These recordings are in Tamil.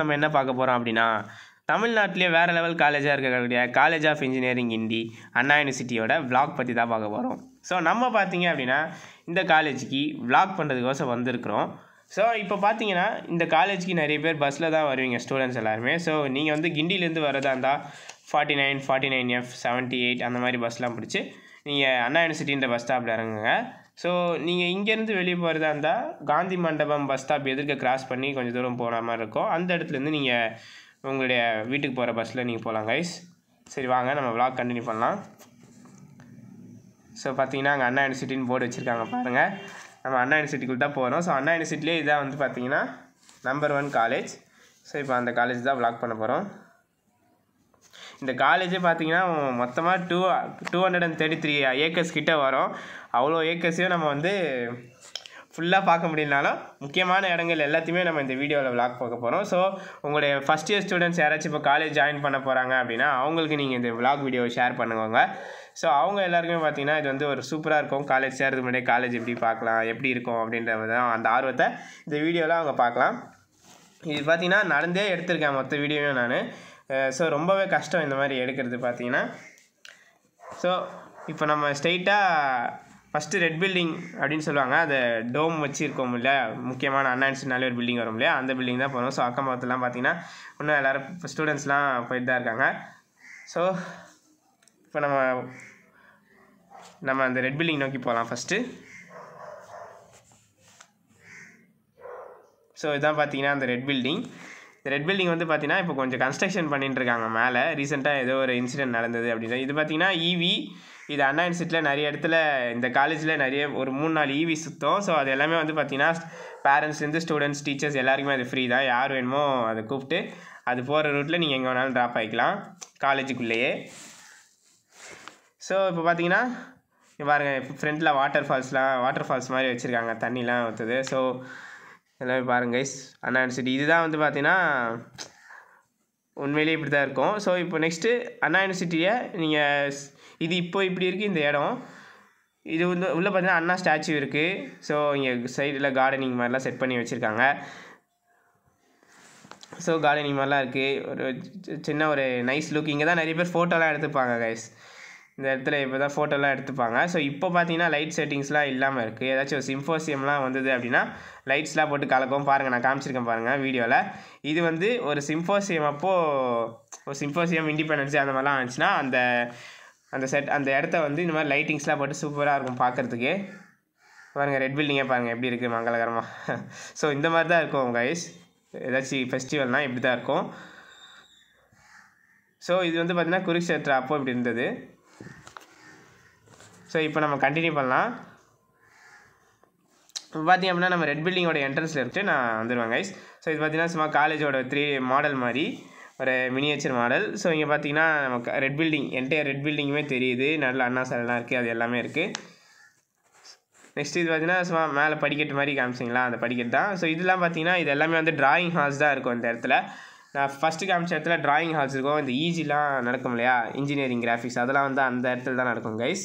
நம்ம என்ன பார்க்க போகிறோம் அப்படின்னா தமிழ்நாட்டிலே வேறு லெவல் காலேஜாக இருக்கக்கூடிய college of engineering Guindy Anna யூனிவர்சிட்டியோட vlog பற்றி தான் பார்க்க போகிறோம் ஸோ நம்ம பார்த்தீங்க அப்படின்னா இந்த காலேஜுக்கு vlog பண்ணுறதுக்கோசம் வந்திருக்கிறோம் ஸோ இப்போ பார்த்தீங்கன்னா இந்த காலேஜுக்கு நிறைய பேர் பஸ்ஸில் தான் வருவீங்க ஸ்டூடெண்ட்ஸ் எல்லாருமே ஸோ நீங்கள் வந்து கிண்டிலேருந்து வரதா இருந்தால் forty nine forty nine F seventy eight அந்த மாதிரி பஸ்லாம் பிடிச்சி நீங்கள் அண்ணா யூனிவர்சிட்டின்ற பஸ் ஸ்டாப்பில் இறங்குங்க ஸோ நீங்கள் இங்கேருந்து வெளியே போகிறதா இருந்தால் காந்தி மண்டபம் பஸ் ஸ்டாப் எதிர்க்க கிராஸ் பண்ணி கொஞ்சம் தூரம் போகிற மாதிரி இருக்கும் அந்த இடத்துலேருந்து நீங்கள் உங்களுடைய வீட்டுக்கு போகிற பஸ்ஸில் நீங்கள் போகலாம் கைஸ் சரி வாங்க நம்ம vlog கண்டினியூ பண்ணலாம் ஸோ பார்த்தீங்கன்னா அங்கே அண்ணா யூனிவர்சிட்டின்னு போர்டு வச்சுருக்காங்க பாருங்கள் நம்ம அண்ணா யூனிவர்சிட்டிக்குள்ள தான் போகிறோம் ஸோ அண்ணா யூனிவர்சிட்டிலே இதான் வந்து பார்த்தீங்கன்னா நம்பர் ஒன் காலேஜ் ஸோ இப்போ அந்த காலேஜ் தான் vlog பண்ண போகிறோம் இந்த காலேஜே பார்த்தீங்கன்னா மொத்தமாக two two hundred and thirty three acres கிட்ட வரும் அவ்வளோ ஏக்கர்ஸையும் நம்ம வந்து ஃபுல்லாக பார்க்க முடியலனாலும் முக்கியமான இடங்கள் எல்லாத்தையுமே நம்ம இந்த வீடியோவில் vlog பார்க்க போகிறோம் ஸோ உங்களுடைய ஃபஸ்ட் இயர் ஸ்டூடெண்ட்ஸ் யாராச்சும் இப்போ காலேஜ் ஜாயின் பண்ண போகிறாங்க அப்படின்னா அவங்களுக்கு நீங்கள் இந்த vlog வீடியோவை ஷேர் பண்ணுவாங்க ஸோ அவங்க எல்லாருக்குமே பார்த்தீங்கன்னா இது வந்து ஒரு சூப்பராக இருக்கும் காலேஜ் சேர்றதுக்கு முன்னாடி காலேஜ் எப்படி பார்க்கலாம் எப்படி இருக்கும் அப்படின்றது தான் அந்த ஆர்வத்தை இந்த வீடியோவில் அவங்க பார்க்கலாம் இது பார்த்தீங்கன்னா நடந்தே எடுத்திருக்கேன் மொத்த வீடியோவும் நான் ஸோ ரொம்பவே கஷ்டம் இந்த மாதிரி எடுக்கிறது பார்த்தீங்கன்னா ஸோ இப்போ நம்ம ஸ்ட்ரெயிட்டாக ஃபஸ்ட்டு ரெட் பில்டிங் அப்படின்னு சொல்லுவாங்க அந்த டோம் வச்சு இருக்கோம் இல்லையா முக்கியமான அண்ணான்ஸ்னாலே ஒரு பில்டிங் வரும் இல்லையா அந்த பில்டிங் தான் போகிறோம் ஸோ அக்கம் பக்கத்துலாம் பார்த்தீங்கன்னா இன்னும் எல்லோரும் இப்போ ஸ்டூடெண்ட்ஸ்லாம் போயிட்டு தான் இருக்காங்க ஸோ இப்போ நம்ம நம்ம அந்த ரெட் பில்டிங் நோக்கி போகலாம் ஃபஸ்ட்டு ஸோ இதான் பார்த்தீங்கன்னா அந்த ரெட் பில்டிங் இந்த ரெட் பில்டிங் வந்து பார்த்தீங்கன்னா இப்போ கொஞ்சம் கன்ஸ்ட்ரக்ஷன் பண்ணிட்டு இருக்காங்க மேலே ரீசெண்டாக ஏதோ ஒரு இன்சிடென்ட் நடந்தது அப்படின்னு இது பார்த்தீங்கன்னா ஈவி இது அண்ணா யூனிவர்சிட்டியில் நிறைய இடத்துல இந்த காலேஜில் நிறைய ஒரு மூணு நாலு ஈவி சுத்தம் ஸோ அது எல்லாமே வந்து பார்த்தீங்கன்னா பேரண்ட்ஸ்லேருந்து ஸ்டூடெண்ட்ஸ் டீச்சர்ஸ் எல்லாருக்குமே அது ஃப்ரீ தான் யார் வேணுமோ அதை கூப்பிட்டு அது போகிற ரூட்டில் நீங்கள் எங்கே வேணாலும் ட்ராப் ஆகிக்கலாம் காலேஜுக்குள்ளேயே ஸோ இப்போ பார்த்தீங்கன்னா இங்க பாருங்க ஃப்ரண்ட்டில் வாட்டர் ஃபால்ஸ்லாம் வாட்டர் ஃபால்ஸ் மாதிரி வச்சுருக்காங்க தண்ணிலாம் ஊற்றுது ஸோ எல்லாமே பாருங்க கைஸ் அண்ணா யூனிவர்சிட்டி இதுதான் வந்து பார்த்தீங்கன்னா உண்மையிலேயே இப்படி தான் இருக்கும் ஸோ இப்போ நெக்ஸ்ட்டு அண்ணா யூனிவர்சிட்டியை நீங்கள் இது இப்போ இப்படி இருக்குது இந்த இடம் இது வந்து உள்ளே பார்த்தீங்கன்னா அண்ணா ஸ்டாச்சு இருக்குது ஸோ இங்கே சைடில் கார்டனிங் மாதிரிலாம் செட் பண்ணி வச்சுருக்காங்க ஸோ கார்டனிங் மாதிரிலாம் இருக்குது ஒரு சி- சின்ன ஒரு நைஸ் லுக் இங்கே தான் நிறைய பேர் ஃபோட்டோலாம் எடுத்துப்பாங்க கைஸ் இந்த இடத்துல இப்போ தான் ஃபோட்டோலாம் எடுத்துப்பாங்க ஸோ இப்போ பார்த்தீங்கன்னா லைட் செட்டிங்ஸ்லாம் இல்லாமல் இருக்குது ஏதாச்சும் ஒரு சிம்போசியம்லாம் வந்தது அப்படின்னா லைட்ஸ்லாம் போட்டு கலக்கும் பாருங்கள் நான் காமிச்சிருக்கேன் பாருங்கள் வீடியோவில் இது வந்து ஒரு சிம்போசியம் அப்போது ஒரு சிம்போசியம் இண்டிபெண்டன்ஸ் அந்த மாதிரிலாம் இருந்துச்சுன்னா அந்த அந்த செட் அந்த இடத்த வந்து இந்த மாதிரி லைட்டிங்ஸ்லாம் போட்டு சூப்பராக இருக்கும் பார்க்குறதுக்கு பாருங்கள் ரெட் பில்டிங்கே பாருங்கள் எப்படி இருக்குது மங்களகரமாக ஸோ இந்த மாதிரி தான் இருக்கும் கைஸ் ஏதாச்சும் ஃபெஸ்டிவல்னால் இப்படி தான் இருக்கும் ஸோ இது வந்து பார்த்திங்கன்னா குருக்ஷேத்ரா அப்போ இப்படி இருந்தது ஸோ இப்போ நம்ம கண்டினியூ பண்ணலாம் இப்போ பார்த்தீங்க அப்படின்னா நம்ம ரெட் பில்டிங்கோட என்ட்ரன்ஸில் இருக்கு நான் வந்துடுவேன் கைஸ் ஸோ இது பார்த்தீங்கன்னா சும்மா காலேஜோட த்ரீ மாடல் மாதிரி ஒரு மினியேச்சர் மாடல் ஸோ இங்கே பார்த்தீங்கன்னா நமக்கு ரெட் பில்டிங் என்டையர் ரெட் பில்டிங்குமே தெரியுது நல்ல அண்ணா சாலைலாம் இருக்குது அது எல்லாமே இருக்குது நெக்ஸ்ட் இது பார்த்தீங்கன்னா சும்மா மேலே படிக்கட்டு மாதிரி காமிச்சிங்களா அந்த படிக்கட்டு தான் ஸோ இதெல்லாம் பார்த்தீங்கன்னா இது எல்லாமே வந்து டிராயிங் ஹால்ஸ் தான் இருக்கும் இந்த இடத்துல நான் ஃபஸ்ட்டு காமிச்ச இடத்துல டிராயிங் ஹால்ஸ் இருக்கும் இந்த ஈஸிலாம் நடக்கும் இல்லையா இன்ஜினியரிங் கிராஃபிக்ஸ் அதெல்லாம் வந்து அந்த இடத்துல தான் நடக்கும் கைஸ்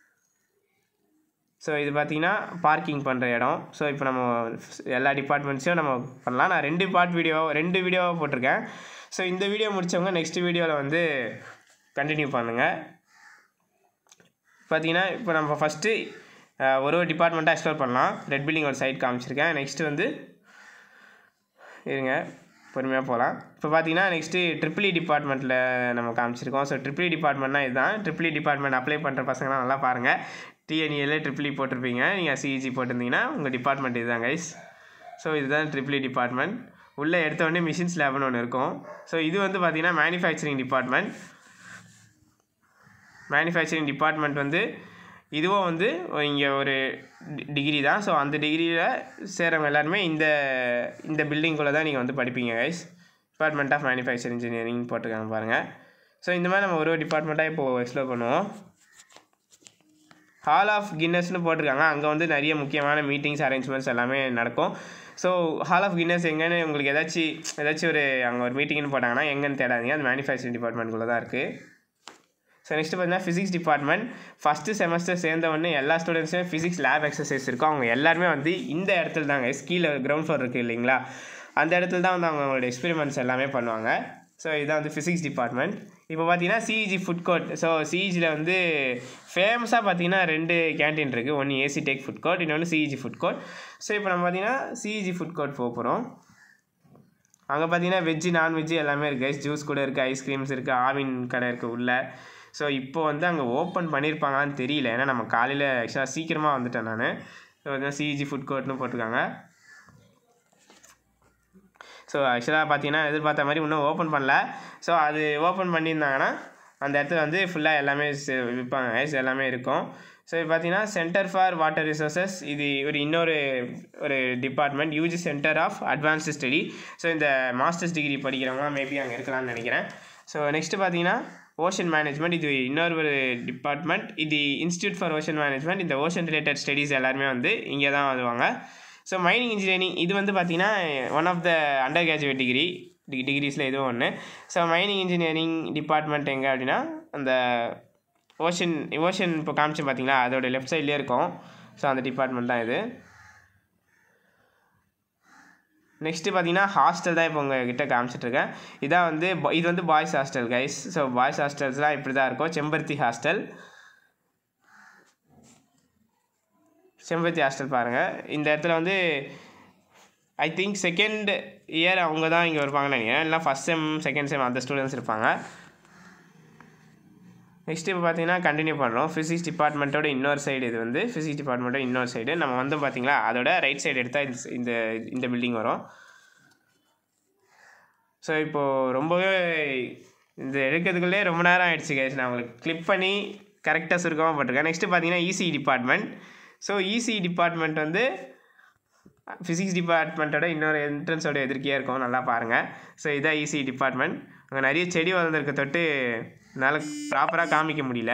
ஸோ இது பார்த்தீங்கன்னா பார்க்கிங் பண்ணுற இடம் ஸோ இப்போ நம்ம எல்லா டிபார்ட்மெண்ட்ஸையும் நம்ம பண்ணலாம் நான் ரெண்டு பார்ட் வீடியோ ரெண்டு வீடியோவாக போட்டிருக்கேன் ஸோ இந்த வீடியோ முடித்தவங்க நெக்ஸ்ட் வீடியோவில் வந்து கண்டினியூ பண்ணுங்கள் பார்த்தீங்கன்னா இப்போ நம்ம ஃபஸ்ட்டு ஒரு ஒரு டிபார்ட்மெண்ட்டாக எக்ஸ்ப்ளோர் பண்ணலாம் ரெட் பில்டிங் ஒரு சைட் காமிச்சிருக்கேன் நெக்ஸ்ட்டு வந்து இருங்க பொறுமையாக போகலாம் இப்போ பார்த்தீங்கன்னா நெக்ஸ்ட்டு ட்ரிபிளி டிபார்ட்மெண்ட்டில் நம்ம காமிச்சிருக்கோம் ஸோ ட்ரிபிளி டிபார்ட்மெண்ட்னா இதுதான் ட்ரிபிளி டிபார்ட்மெண்ட் அப்ளை பண்ணுற பசங்களாம் நல்லா பாருங்கள் டிஎன்இஎல்ல ட்ரிபிளி போட்டிருப்பீங்க நீங்கள் சிஇஜி போட்டிருந்தீங்கன்னா உங்கள் டிபார்ட்மெண்ட் இதுதான் கைஸ் ஸோ இதுதான் ட்ரிபிளி டிபார்ட்மெண்ட் உள்ளே எடுத்த உடனே மிஷின்ஸ் லேப்னு ஒன்று இருக்கும் ஸோ இது வந்து பார்த்தீங்கன்னா மேனுஃபேக்சரிங் டிபார்ட்மெண்ட் மேனுஃபேக்சரிங் டிபார்ட்மெண்ட் வந்து இதுவும் வந்து இங்கே ஒரு டிகிரி தான் ஸோ அந்த டிகிரியில் சேர்றவங்க எல்லாருமே இந்த இந்த பில்டிங்குள்ளே தான் நீங்கள் வந்து படிப்பீங்க guys department of manufacture engineering போட்டிருக்காங்க பாருங்கள் ஸோ இந்த மாதிரி நம்ம ஒரு ஒரு டிபார்ட்மெண்ட்டாக இப்போது எக்ஸ்ப்ளோர் பண்ணுவோம் ஹால் ஆஃப் கின்னஸ்னு போட்டிருக்காங்க அங்கே வந்து நிறைய முக்கியமான மீட்டிங்ஸ் அரேஞ்ச்மெண்ட்ஸ் எல்லாமே நடக்கும் ஸோ ஹால் ஆஃப் கின்னஸ் எங்கன்னு உங்களுக்கு ஏதாச்சும் ஏதாச்சும் ஒரு அங்கே ஒரு மீட்டிங்னு போட்டாங்கன்னா எங்கன்னு தேடாதீங்க அது மேனுஃபேக்சரிங் டிபார்ட்மெண்ட்குள்ளே தான் இருக்குது ஸோ நெக்ஸ்ட் பார்த்தீங்கன்னா ஃபிசிக்ஸ் டிபார்ட்மெண்ட் ஃபஸ்ட்டு செமஸ்டர் சேர்ந்த உடனே எல்லா ஸ்டூடெண்ட்ஸுமே ஃபிசிக்ஸ் லேப் எக்ஸசைஸ் இருக்கும் அவங்க எல்லாருமே வந்து இந்த இடத்துல தாங்க கீழே கிரவுண்ட் ஃப்ளோர் இருக்குது இல்லைங்களா அந்த இடத்துல தான் வந்து அவங்க அவங்களோட எக்ஸ்பெரிமெண்ட்ஸ் எல்லாமே பண்ணுவாங்க ஸோ இதுதான் வந்து ஃபிசிக்ஸ் டிபார்ட்மெண்ட் இப்போ பார்த்தீங்கன்னா சிஇஜி ஃபுட் கோர்ட் ஸோ சிஇஜியில் வந்து ஃபேமஸாக பார்த்தீங்கன்னா ரெண்டு கேண்டீன் இருக்குது ஒன்று ஏசி டேக் ஃபுட் கோர்ட் இன்னொன்று சிஇஜி ஃபுட் கோர்ட் ஸோ இப்போ நம்ம பார்த்தீங்கன்னா சிஇஜி ஃபுட் கோர்ட் போக போகிறோம் அங்கே பார்த்தீங்கன்னா வெஜ்ஜு நான்வெஜ்ஜு எல்லாமே இருக்குது ஜூஸ் கூட இருக்குது ஐஸ்கிரீம்ஸ் இருக்குது ஆவின் கடை இருக்குது உள்ளே ஸோ இப்போ வந்து அங்கே ஓப்பன் பண்ணியிருப்பாங்களான்னு தெரியல ஏன்னா நம்ம காலையில் ஆக்சுவலாக சீக்கிரமாக வந்துட்டேன் நான் ஸோ பார்த்தீங்கன்னா சிஇஜி ஃபுட் கோர்ட்னு போட்டிருக்காங்க ஸோ ஆக்சுவலாக பார்த்தீங்கன்னா எதிர்பார்த்த மாதிரி இன்னும் ஓப்பன் பண்ணல ஸோ அது ஓப்பன் பண்ணியிருந்தாங்கன்னா அந்த இடத்துல வந்து ஃபுல்லாக எல்லாமே செ- விற்பாங்க guys. எல்லாமே இருக்கும் ஸோ இப்போ பார்த்தீங்கன்னா சென்டர் ஃபார் வாட்டர் ரிசோர்சஸ் இது ஒரு இன்னொரு ஒரு department UG centre of advanced study so இந்த மாஸ்டர்ஸ் டிகிரி படிக்கிறவங்களாம் மேபி அங்கே இருக்கலாம்னு நினைக்கிறேன் ஸோ நெக்ஸ்ட்டு பார்த்தீங்கன்னா ஓஷன் மேனேஜ்மெண்ட் இது இன்னொரு ஒரு டிபார்ட்மெண்ட் இது இன்ஸ்டியூட் ஃபார் ஓஷன் மேனேஜ்மெண்ட் இந்த ஓஷன் ரிலேட்டட் ஸ்டடீஸ் எல்லாருமே வந்து இங்கே தான் வருவாங்க ஸோ மைனிங் இன்ஜினியரிங் இது வந்து பார்த்தீங்கன்னா one of the undergraduate degree டிகிரிஸில் இதுவும் ஒன்று ஸோ மைனிங் இன்ஜினியரிங் டிபார்ட்மெண்ட் எங்கே அப்படின்னா அந்த ஓஷன் ஓஷன் இப்போ காமிச்சு பார்த்தீங்களா அதோட லெஃப்ட் சைட்லேயே இருக்கும் ஸோ அந்த டிபார்ட்மெண்ட் தான் இது நெக்ஸ்ட்டு பார்த்தீங்கன்னா ஹாஸ்டல் தான் இப்போ உங்ககிட்ட காமிச்சிட்ருக்கேன் இதான் வந்து bo- இது வந்து boys hostel guys so boys ஹாஸ்டல்ஸ்லாம் இப்படி தான் இருக்கும் செம்பருத்தி ஹாஸ்டல் செம்பருத்தி ஹாஸ்டல் பாருங்கள் இந்த இடத்துல வந்து ஐ திங்க் செகண்ட் இயர் அவங்க தான் இங்கே இருப்பாங்கன்னு நினைக்கிறேன் இல்லை ஃபஸ்ட் செம் செகண்ட் செம் அந்த ஸ்டூடெண்ட்ஸ் இருப்பாங்க நெக்ஸ்ட் இப்போ பார்த்தீங்கன்னா கண்டினியூ பண்ணுறோம் ஃபிசிக்ஸ் டிபார்ட்மெண்ட்டோட இன்னொரு சைடு இது வந்து ஃபிசிக்ஸ் டிபார்ட்மெண்ட்டோட இன்னொரு சைடு நம்ம வந்து பார்த்தீங்களா அதோட ரைட் சைடு எடுத்தால் இந்த இந்த இந்த பில்டிங் வரும் ஸோ இப்போது ரொம்பவே இந்த எடுக்கிறதுக்குள்ளே ரொம்ப நேரம் ஆயிடுச்சு கைஸ் நான் உங்களுக்கு கிளிப் பண்ணி கரெக்டாக சுருக்கமாக போட்டிருக்கேன் நெக்ஸ்ட்டு பார்த்தீங்கன்னா EC department so EC department வந்து ஃபிசிக்ஸ் டிபார்ட்மெண்ட்டோட இன்னொரு என்ட்ரன்ஸோட எதிர்க்கையாக இருக்கும் நல்லா பாருங்கள் ஸோ இதான் இசி டிபார்ட்மெண்ட் அங்கே நிறைய செடி வளர்ந்துருக்க தொட்டு என்னால் ப்ராப்பராக காமிக்க முடியல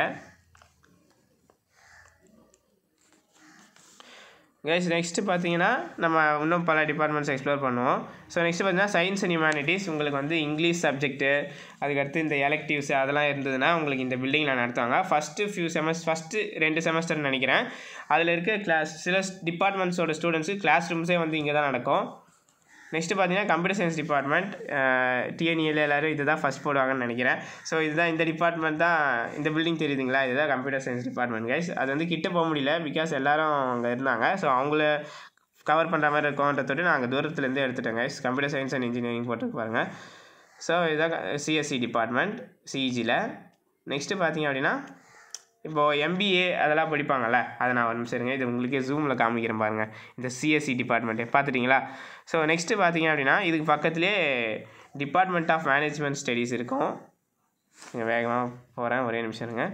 கைஸ் நெக்ஸ்ட்டு பார்த்தீங்கன்னா நம்ம இன்னும் பல டிபார்ட்மெண்ட்ஸ் எக்ஸ்ப்ளோர் பண்ணுவோம் ஸோ நெக்ஸ்ட் பார்த்தீங்கன்னா சயின்ஸ் அண்ட் ஹியூமனிட்டிஸ் உங்களுக்கு வந்து இங்கிலீஷ் சப்ஜெக்ட்டு அதுக்கடுத்து இந்த எலக்டிவ்ஸ் அதெல்லாம் இருந்ததுன்னா உங்களுக்கு இந்த பில்டிங்கில் நடத்துவாங்க ஃபஸ்ட்டு ஃபியூ செமஸ்டர் ஃபஸ்ட்டு ரெண்டு செமஸ்டர்னு நினைக்கிறேன் அதில் இருக்க கிளாஸ் சில டிபார்ட்மெண்ட்ஸோட ஸ்டூடெண்ட்ஸுக்கு கிளாஸ் ரூம்ஸே வந்து இங்கே தான் நடக்கும் நெக்ஸ்ட்டு பார்த்தீங்கன்னா கம்ப்யூட்டர் சயின்ஸ் டிபார்ட்மெண்ட் டிஎன்இஎல் எல்லோரும் இது தான் ஃபஸ்ட் போடுவாங்கன்னு நினைக்கிறேன் ஸோ இதுதான் இந்த டிபார்ட்மெண்ட் தான் இந்த பில்டிங் தெரியுதுங்களா இதுதான் கம்ப்யூட்டர் சயின்ஸ் டிபார்ட்மெண்ட் கைஸ் அது வந்து கிட்ட போக முடியல பிகாஸ் எல்லாரும் அங்கே இருந்தாங்க ஸோ அவங்கள கவர் பண்ணுற மாதிரி இருக்கும்ன்ற தொட்டு நான் அங்கே தூரத்துலேருந்து எடுத்துட்டேன் guys computer science and engineering போட்டு பாருங்கள் ஸோ இதுதான் சிஎஸ்சி டிபார்ட்மெண்ட் சிஇஜியில் நெக்ஸ்ட்டு பார்த்தீங்க அப்படின்னா இப்போது எம்பிஏ அதெல்லாம் படிப்பாங்கல்ல அதை நான் ஒரு நிமிஷம் இருங்க இது உங்களுக்கே ஜூமில் காமிக்கிறேன் பாருங்கள் இந்த சிஎஸ்சி டிபார்ட்மெண்ட்டு பார்த்துட்டிங்களா ஸோ நெக்ஸ்ட்டு பார்த்தீங்க அப்படின்னா இதுக்கு பக்கத்துலேயே டிபார்ட்மெண்ட் ஆஃப் மேனேஜ்மெண்ட் ஸ்டடீஸ் இருக்கும் இங்கே வேகமாக போகிறேன் ஒரே நிமிஷம் இருங்க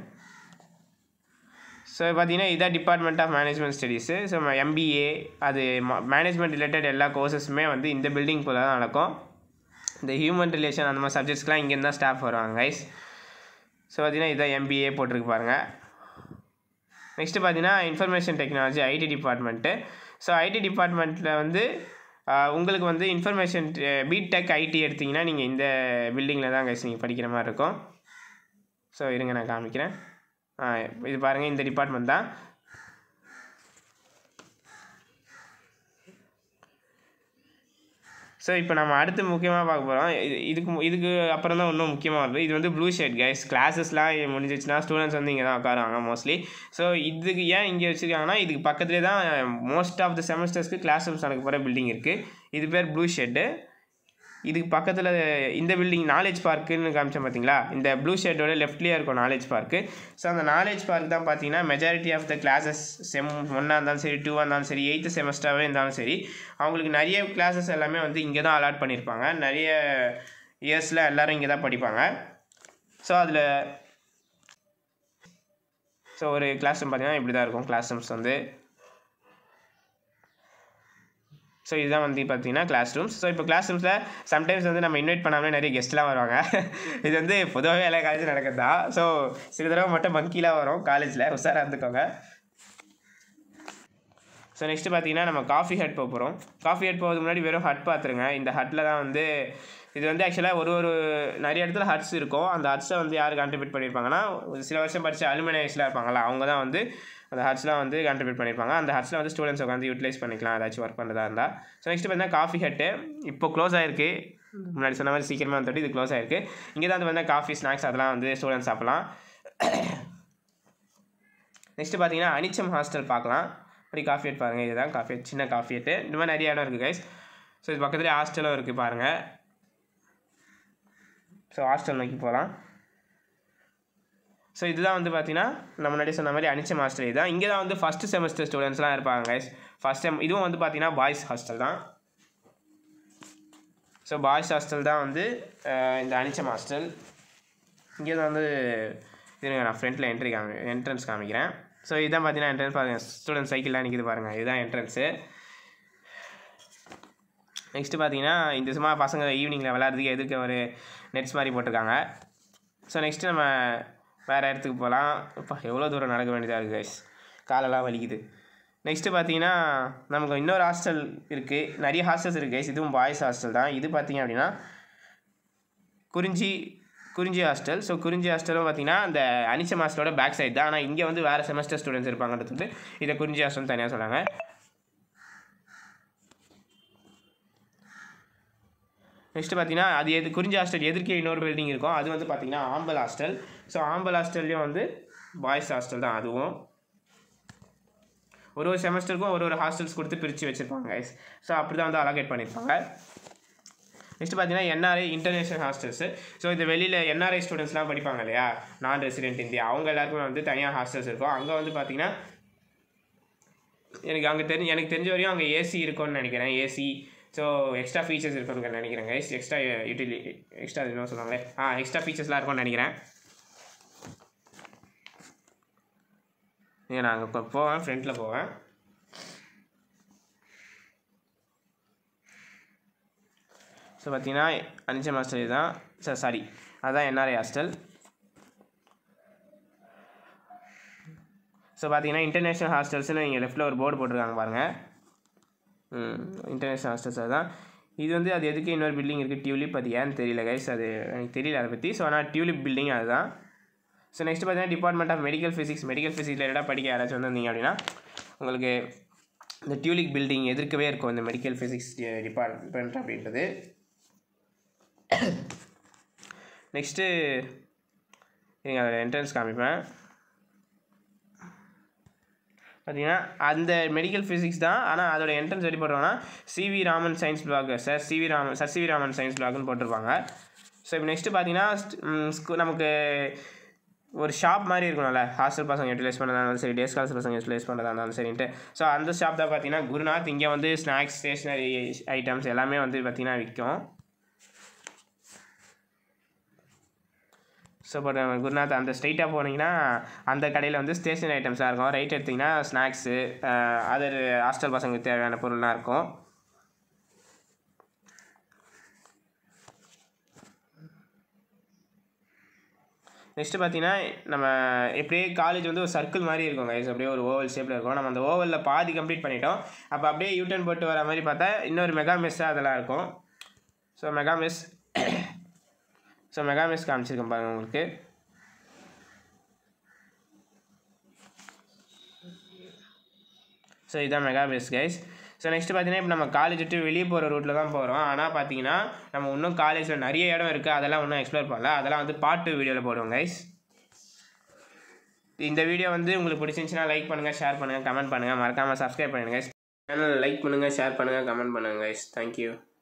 ஸோ பார்த்தீங்கன்னா இதான் department of management studies so MBA அது மேனேஜ்மெண்ட் ரிலேட்டட் எல்லா கோர்சஸுமே வந்து இந்த பில்டிங் போல தான் நடக்கும் இந்த ஹியூமன் ரிலேஷன் அந்த மாதிரி சப்ஜெக்ட்ஸ்க்குலாம் இங்கேருந்து தான் ஸ்டாஃப் வருவாங்க கைஸ் ஸோ பார்த்தீங்கன்னா இதான் எம்பிஏ போட்டிருக்கு பாருங்கள் நெக்ஸ்ட்டு பார்த்தீங்கன்னா information technology IT department so IT டிபார்ட்மெண்ட்டில் வந்து ஆஹ், உங்களுக்கு வந்து இன்ஃபர்மேஷன் பிடெக் ஐடி எடுத்தீங்கன்னா நீங்கள் இந்த பில்டிங்கில் தான் கைஸ் நீங்கள் படிக்கிற மாதிரி இருக்கும் ஸோ இருங்க நான் காமிக்கிறேன் ஆ, இது பாருங்கள் இந்த டிபார்ட்மெண்ட் தான் ஸோ இப்போ நம்ம அடுத்து முக்கியமாக பார்க்க போகிறோம் இது இதுக்கு மு- இதுக்கு அப்புறம் தான் இன்னும் முக்கியமாக வருது இது வந்து ப்ளூ ஷேட் கைஸ் கிளாஸஸ்லாம் முடிஞ்சிச்சுன்னா ஸ்டூடெண்ட்ஸ் வந்து இங்கே தான் உட்காருவாங்க மோஸ்ட்லி ஸோ இதுக்கு ஏன் இங்கே வச்சுருக்காங்கன்னா இதுக்கு பக்கத்துலேயே தான் மோஸ்ட் ஆஃப் த செமஸ்டர்ஸ்க்கு கிளாஸ் ரூம்ஸ் நடக்க போகிற பில்டிங் இருக்குது இது பேர் ப்ளூ ஷெட்டு இதுக்கு பக்கத்தில் இந்த பில்டிங் நாலேஜ் பார்க்குன்னு காமிச்சேன் பார்த்தீங்களா இந்த ப்ளூ ஷேட்டோட லெஃப்ட்லேயே இருக்கும் நாலேஜ் பார்க்கு ஸோ அந்த நாலேஜ் பார்க் தான் பார்த்தீங்கன்னா majority of the classes sem ஒன்னாக இருந்தாலும் சரி டூவாக இருந்தாலும் சரி எயித்து செமஸ்டராகவே இருந்தாலும் சரி அவங்களுக்கு நிறைய கிளாஸஸ் எல்லாமே வந்து இங்கே தான் அலாட் பண்ணியிருப்பாங்க நிறைய இயர்ஸில் எல்லோரும் இங்கே தான் படிப்பாங்க ஸோ அதில் ஸோ ஒரு கிளாஸ் ரூம் பார்த்தீங்கன்னா இப்படி தான் இருக்கும் கிளாஸ் ரூம்ஸ் வந்து ஸோ இதுதான் வந்து பார்த்தீங்கன்னா கிளாஸ் ரூம்ஸ் ஸோ இப்போ கிளாஸ் ரூம்ஸில் சம்டைம்ஸ் வந்து நம்ம இன்வைட் பண்ணாமலே நிறைய கெஸ்ட்லாம் வருவாங்க இது வந்து பொதுவாகவே எல்லா காலேஜும் நடக்கிறது தான் ஸோ சில தடவை மட்டும் மங்கிலாம் வரும் காலேஜில் உஷாராக இருந்துக்கோங்க ஸோ நெக்ஸ்ட்டு பார்த்தீங்கன்னா நம்ம காஃபி ஹட் போக போகிறோம் காஃபி ஹட் போகிறதுக்கு முன்னாடி வெறும் ஹட் பார்த்துருங்க இந்த ஹட்டில் தான் வந்து இது வந்து ஆக்சுவலாக ஒரு ஒரு நிறைய இடத்துல ஹட்ஸ் இருக்கும் அந்த ஹட்ஸை வந்து யார் கான்ட்ரிபியூட் பண்ணியிருப்பாங்கன்னா ஒரு சில வருஷம் படித்த அலுமினியஸ்லாம் இருப்பாங்களா அவங்க தான் வந்து அந்த ஹட்ஸ்லாம் வந்து கான்ட்ரிபியூட் பண்ணியிருப்பாங்க அந்த ஹட்ஸில் வந்து ஸ்டூடெண்ட்ஸ் உட்காந்து யூட்டிலைஸ் பண்ணிக்கலாம் ஏதாச்சும் ஒர்க் பண்ணுறதா இருந்தால் ஸோ நெக்ஸ்ட் பார்த்தீங்கன்னா காஃபி ஹட்டு இப்போ க்ளோஸ் ஆயிருக்கு முன்னாடி சொன்ன மாதிரி சீக்கிரமாக வந்துட்டு இது க்ளோஸ் ஆயிருக்கு இங்கே தான் வந்து பார்த்தீங்கன்னா காஃபி ஸ்நாக்ஸ் அதெல்லாம் வந்து ஸ்டூடெண்ட்ஸ் சாப்பிடலாம் நெக்ஸ்ட்டு பார்த்தீங்கன்னா அனிச்சம் ஹாஸ்டல் பார்க்கலாம் அப்படி காஃபி ஹெட் பாருங்கள் இதுதான் காஃபி ஹெட் சின்ன காஃபி ஹெட்டு இந்த மாதிரி நிறைய இடம் இருக்குது கைஸ் ஸோ இது பக்கத்துலேயே ஹாஸ்டலும் இருக்குது பாருங்கள் ஸோ ஹாஸ்டல் நோக்கி போகலாம் ஸோ இதுதான் வந்து பார்த்தீங்கன்னா நம்ம முன்னாடி சொன்ன மாதிரி அனிச்சம் ஹாஸ்டல் இதுதான் இங்கே தான் வந்து ஃபஸ்ட்டு செமஸ்டர் ஸ்டூடெண்ட்ஸ்லாம் இருப்பாங்க கைஸ் ஃபஸ்ட் செம் இதுவும் வந்து பார்த்தீங்கன்னா பாய்ஸ் ஹாஸ்டல் தான் ஸோ பாய்ஸ் ஹாஸ்டல் தான் வந்து அஹ், இந்த அனிச்சம் ஹாஸ்டல் இங்கே தான் வந்து இருங்க நான் ஃப்ரண்ட்டில் என்ட்ரி காமி என்ட்ரன்ஸ் காமிக்கிறேன் ஸோ இதுதான் பார்த்தீங்கன்னா என்ட்ரன்ஸ் பாருங்கள் ஸ்டூடெண்ட் சைக்கிள்லாம் நிற்கிது பாருங்கள் இதுதான் என்ட்ரன்ஸு நெக்ஸ்ட்டு பார்த்தீங்கன்னா இந்த சும்மா பசங்க ஈவினிங்கில் விளையாடுறதுக்கு எதிர்க்க ஒரு நெட்ஸ் மாதிரி போட்டிருக்காங்க ஸோ நெக்ஸ்ட்டு நம்ம வேறு இடத்துக்கு போகலாம் இப்போ எவ்வளோ தூரம் நடக்க வேண்டியதாக இருக்குது கைஸ் காலெல்லாம் வலிக்குது நெக்ஸ்ட்டு பார்த்தீங்கன்னா நமக்கு இன்னொரு ஹாஸ்டல் இருக்குது நிறைய ஹாஸ்டல்ஸ் இருக்குது கைஸ் இதுவும் பாய்ஸ் ஹாஸ்டல் தான் இது பார்த்தீங்க அப்படின்னா குறிஞ்சி குறிஞ்சி ஹாஸ்டல் ஸோ குறிஞ்சி ஹாஸ்டலும் பார்த்தீங்கன்னா அந்த அனிச்சம் ஹாஸ்டலோட பேக் சைடு தான் ஆனால் இங்கே வந்து வேறு செமஸ்டர் ஸ்டூடெண்ட்ஸ் இருப்பாங்கன்றது வந்து இதை குறிஞ்சி ஹாஸ்டல் தனியாக சொன்னாங்க நெக்ஸ்ட் பார்த்தீங்கன்னா அது எது குறிஞ்சி ஹாஸ்டல் எதிர்க்கே இன்னொரு பில்டிங் இருக்கும் அது வந்து பார்த்தீங்கன்னா ஆம்பல் ஹாஸ்டல் ஸோ ஆம்பல் ஹாஸ்டல்லையும் வந்து பாய்ஸ் ஹாஸ்டல் தான் அதுவும் ஒரு ஒரு செமஸ்டருக்கும் ஒரு ஒரு ஹாஸ்டல்ஸ் கொடுத்து பிரித்து வச்சுருப்பாங்க கைஸ் ஸோ அப்படி தான் வந்து அலோகேட் பண்ணியிருப்பாங்க நெக்ஸ்ட் பார்த்தீங்கன்னா என்ஆர்ஐ இன்டர்நேஷனல் ஹாஸ்டல்ஸு ஸோ இந்த வெளியில் என்ஆர்ஐ ஸ்டூடெண்ட்ஸ்லாம் படிப்பாங்க இல்லையா நான் ரெசிடென்ட் இந்தியா அவங்க எல்லாருக்குமே வந்து தனியாக ஹாஸ்டல்ஸ் இருக்கும் அங்கே வந்து பார்த்தீங்கன்னா எனக்கு அங்கே தெரிஞ்சு எனக்கு தெரிஞ்ச வரையும் அங்கே ஏசி இருக்கும்னு நினைக்கிறேன் ஏசி ஸோ எக்ஸ்ட்ரா ஃபீச்சர்ஸ் இருக்கும்னு நினைக்கிறேன் கைஸ் எக்ஸ்ட்ரா யூட்டிலி எக்ஸ்ட்ரா என்ன சொல்லுவாங்களே ஆ எக்ஸ்ட்ரா ஃபீச்சர்ஸ்லாம் இருக்கும்னு நினைக்கிறேன் ஏன் நான் அங்கே போவேன் ஃப்ரண்ட்டில் போவேன் ஸோ பார்த்தீங்கன்னா அனிச்சம் ஹாஸ்டல் இதுதான் சார் சாரி அதுதான் என்ஆர்ஐ ஹாஸ்டல் ஸோ பார்த்தீங்கன்னா இன்டர்நேஷ்னல் ஹாஸ்டல்ஸ்னு இங்கே லெஃப்ட்டில் ஒரு போர்டு போட்டிருக்காங்க பாருங்கள் இன்டர்நேஷ்னல் ஹாஸ்டல்ஸ் அதுதான் இது வந்து அது எதுக்கு இன்னொரு பில்டிங் இருக்குது டியூலிப் அது ஏன்னு தெரியல கைஸ் அது எனக்கு தெரியல அதை பற்றி ஸோ ஆனால் டியூலிப் பில்டிங் அதுதான் ஸோ நெக்ஸ்ட் பார்த்தீங்கன்னா department of medical physics medical physics ரிலேட்டடாக படிக்க யாராச்சும் வந்திருந்தீங்க அப்படின்னா உங்களுக்கு இந்த டியூலிக் பில்டிங் எதிர்க்கவே இருக்கும் இந்த மெடிக்கல் ஃபிசிக்ஸ் டிபார்ட்மெண்ட் அப்படின்றது நெக்ஸ்ட்டு நீங்கள் அதில் என்ட்ரன்ஸ் காமிப்பேன் பார்த்தீங்கன்னா அந்த மெடிக்கல் ஃபிசிக்ஸ் தான் ஆனால் அதோட என்ட்ரன்ஸ் எப்படி போடுறாங்கன்னா CV Raman science block sir CV Raman sir CV Raman science பிளாக்னு போட்டிருப்பாங்க ஸோ இப்போ நெக்ஸ்ட்டு பார்த்தீங்கன்னா ஸ்கூ நமக்கு ஒரு ஷாப் மாதிரி இருக்கணும்ல ஹாஸ்டல் பசங்க யூட்டிலைஸ் பண்ணுறதா இருந்தாலும் சரி டேஸ் கால்ஸ் பசங்க யூட்டிலைஸ் பண்ணுறதா இருந்தாலும் சரின்ட்டு ஸோ அந்த ஷாப் தான் பார்த்தீங்கன்னா குருநாத் இங்கே வந்து ஸ்நாக்ஸ் ஸ்டேஷ்னரி ஐட்டம்ஸ் எல்லாமே வந்து பார்த்தீங்கன்னா விற்கும் ஸோ பட் குருநாத் அந்த ஸ்ட்ரைட்டாக போனீங்கன்னா அந்த கடையில் வந்து ஸ்டேஷனரி ஐட்டம்ஸாக இருக்கும் ரைட் எடுத்திங்கன்னா ஸ்நாக்ஸு அதர் ஹாஸ்டல் பசங்களுக்கு தேவையான பொருள்லாம் இருக்கும் நெக்ஸ்ட்டு பார்த்தீங்கன்னா நம்ம எப்படியே காலேஜ் வந்து ஒரு சர்க்கிள் மாதிரி இருக்கும் கைஸ் அப்படியே ஒரு ஓவல் ஷேப்பில் இருக்கும் நம்ம அந்த ஓவலில் பாதி கம்ப்ளீட் பண்ணிட்டோம் அப்போ அப்படியே யூட்டர்ன் போட்டு வர மாதிரி பார்த்தா இன்னொரு மெகா மெஸ்ஸாக அதெல்லாம் இருக்கும் so mega mess so mega mess காமிச்சிருக்கேன் பாருங்கள் உங்களுக்கு ஸோ இதான் mega mess guys so next பார்த்தீங்கன்னா இப்போ நம்ம காலேஜ் விட்டு வெளியே போகிற ரூட்டில் தான் போகிறோம் ஆனால் பார்த்தீங்கன்னா நம்ம இன்னும் காலேஜில் நிறைய இடம் இருக்குது அதெல்லாம் இன்னும் எக்ஸ்ப்ளோர் பண்ணல அதெல்லாம் வந்து பாட்டு வீடியோவில் போடுவோம் கைஸ் இந்த வீடியோ வந்து உங்களுக்கு பிடிச்சிருந்துச்சுன்னா லைக் பண்ணுங்கள் ஷேர் பண்ணுங்கள் கமெண்ட் பண்ணுங்கள் மறக்காமல் சப்ஸ்கிரைப் பண்ணுங்கள் கைஸ் சேனல் லைக் பண்ணுங்கள் ஷேர் பண்ணுங்கள் கமெண்ட் பண்ணுங்கள் கைஸ் தேங்க்யூ